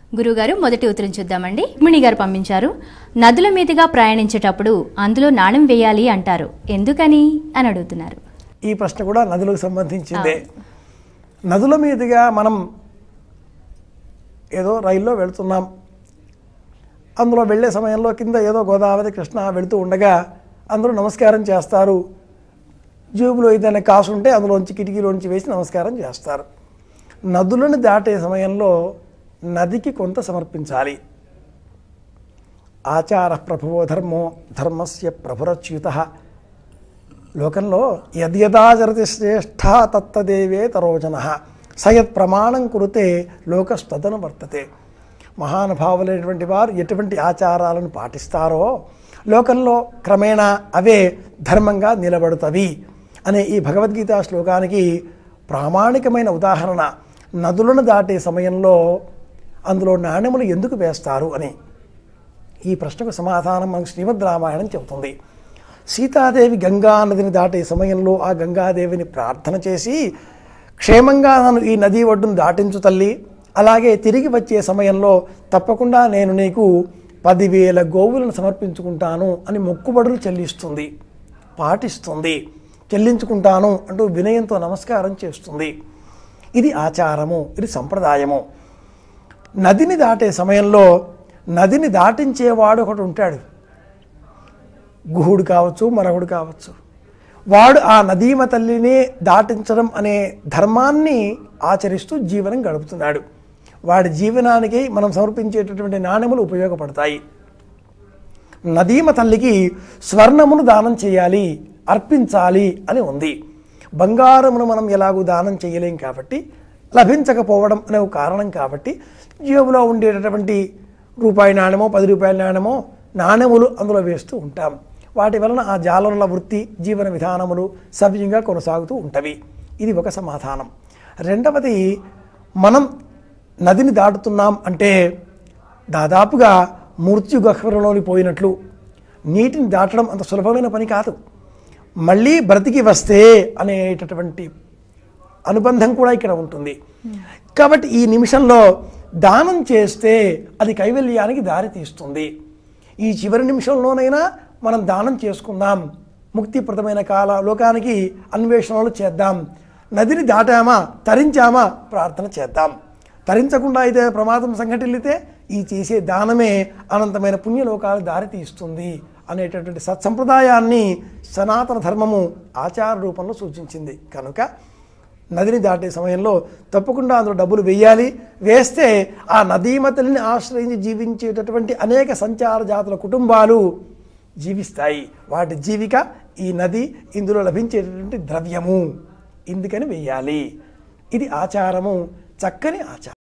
గురుగారు మొదటి ఉత్తరం చూద్దామండి ముని గారు పంపించారు నదుల మీదుగా ప్రయాణించేటప్పుడు అందులో నాణం వేయాలి అంటారు ఎందుకని అని అడుగుతున్నారు ఈ ప్రశ్న కూడా నదులకు సంబంధించిందే నదుల మీదుగా మనం ఏదో రైల్లో వెళుతున్నాం అందులో వెళ్ళే సమయంలో కింద ఏదో గోదావరి కృష్ణ వెళుతూ ఉండగా అందరూ నమస్కారం చేస్తారు జేబులో ఏదైనా కాసు ఉంటే అందులోంచి కిటికీలోంచి వేసి నమస్కారం చేస్తారు నదులను దాటే సమయంలో నదికి కొంత సమర్పించాలి ఆచార ప్రభువో ధర్మో ధర్మస్య ప్రభురచ్యుత లోకంలో యద్యదాచరతి శ్రేష్ఠ తత్తదేవే తరోజన సయత్ ప్రమాణం కురితే లోకస్తదను వర్తతే మహానుభావులైనటువంటి వారు ఎటువంటి ఆచారాలను పాటిస్తారో లోకంలో క్రమేణా అవే ధర్మంగా నిలబడుతవి అనే ఈ భగవద్గీత శ్లోకానికి ప్రామాణికమైన ఉదాహరణ నదులను దాటే సమయంలో అందులో నాణ్యములు ఎందుకు వేస్తారు అని ఈ ప్రశ్నకు సమాధానం మనకు శ్రీమద్ రామాయణం చెబుతుంది సీతాదేవి గంగా నదిని దాటే సమయంలో ఆ గంగాదేవిని ప్రార్థన చేసి క్షేమంగా నన్ను ఈ నది ఒడ్డును దాటించు తల్లి అలాగే తిరిగి వచ్చే సమయంలో తప్పకుండా నేను నీకు పదివేల గోవులను సమర్పించుకుంటాను అని మొక్కుబడులు చెల్లిస్తుంది పాటిస్తుంది చెల్లించుకుంటాను అంటూ వినయంతో నమస్కారం చేస్తుంది ఇది ఆచారము ఇది సంప్రదాయము నదిని దాటే సమయంలో నదిని దాటించేవాడు ఒకడు ఉంటాడు గుహుడు కావచ్చు మరొకడు కావచ్చు వాడు ఆ నదీమ తల్లిని దాటించడం అనే ధర్మాన్ని ఆచరిస్తూ జీవనం గడుపుతున్నాడు వాడి జీవనానికి మనం సమర్పించేటటువంటి నాణ్యములు ఉపయోగపడతాయి నదీమ తల్లికి స్వర్ణమును దానం చేయాలి అర్పించాలి అని ఉంది బంగారమును మనం ఎలాగూ దానం చేయలేం కాబట్టి లభించకపోవడం అనే ఒక కారణం కాబట్టి జేబులో ఉండేటటువంటి రూపాయి నాణ్యమో పది రూపాయల నాణ్యమో నాణ్యములు అందులో వేస్తూ ఉంటాం వాటి వలన ఆ జాలరుల వృత్తి జీవన విధానములు సవ్యంగా కొనసాగుతూ ఉంటవి ఇది ఒక సమాధానం రెండవది మనం నదిని దాటుతున్నాం అంటే దాదాపుగా మృత్యు గహ్వరంలోని పోయినట్లు నీటిని దాటడం అంత సులభమైన పని కాదు మళ్ళీ బ్రతికి వస్తే అనేటటువంటి అనుబంధం కూడా ఇక్కడ ఉంటుంది కాబట్టి ఈ నిమిషంలో దానం చేస్తే అది కైవల్యానికి దారి తీస్తుంది ఈ చివరి నిమిషంలోనైనా మనం దానం చేసుకుందాం ముక్తిప్రదమైన కాల లోకానికి అన్వేషణలు చేద్దాం నదిని దాటామా తరించామా ప్రార్థన చేద్దాం తరించకుండా అయితే ప్రమాదం సంఘటిల్లితే ఈ చేసే దానమే అనంతమైన పుణ్యలోకాలు దారి తీస్తుంది అనేటటువంటి సత్సంప్రదాయాన్ని సనాతన ధర్మము ఆచార రూపంలో సూచించింది కనుక నదిని దాటే సమయంలో తప్పకుండా అందులో డబ్బులు వేయాలి వేస్తే ఆ నదీమతల్ని ఆశ్రయించి జీవించేటటువంటి అనేక సంచార జాతుల కుటుంబాలు జీవిస్తాయి వాటి జీవిక ఈ నది ఇందులో లభించేటటువంటి ద్రవ్యము ఇందుకని వెయ్యాలి ఇది ఆచారము చక్కని ఆచారం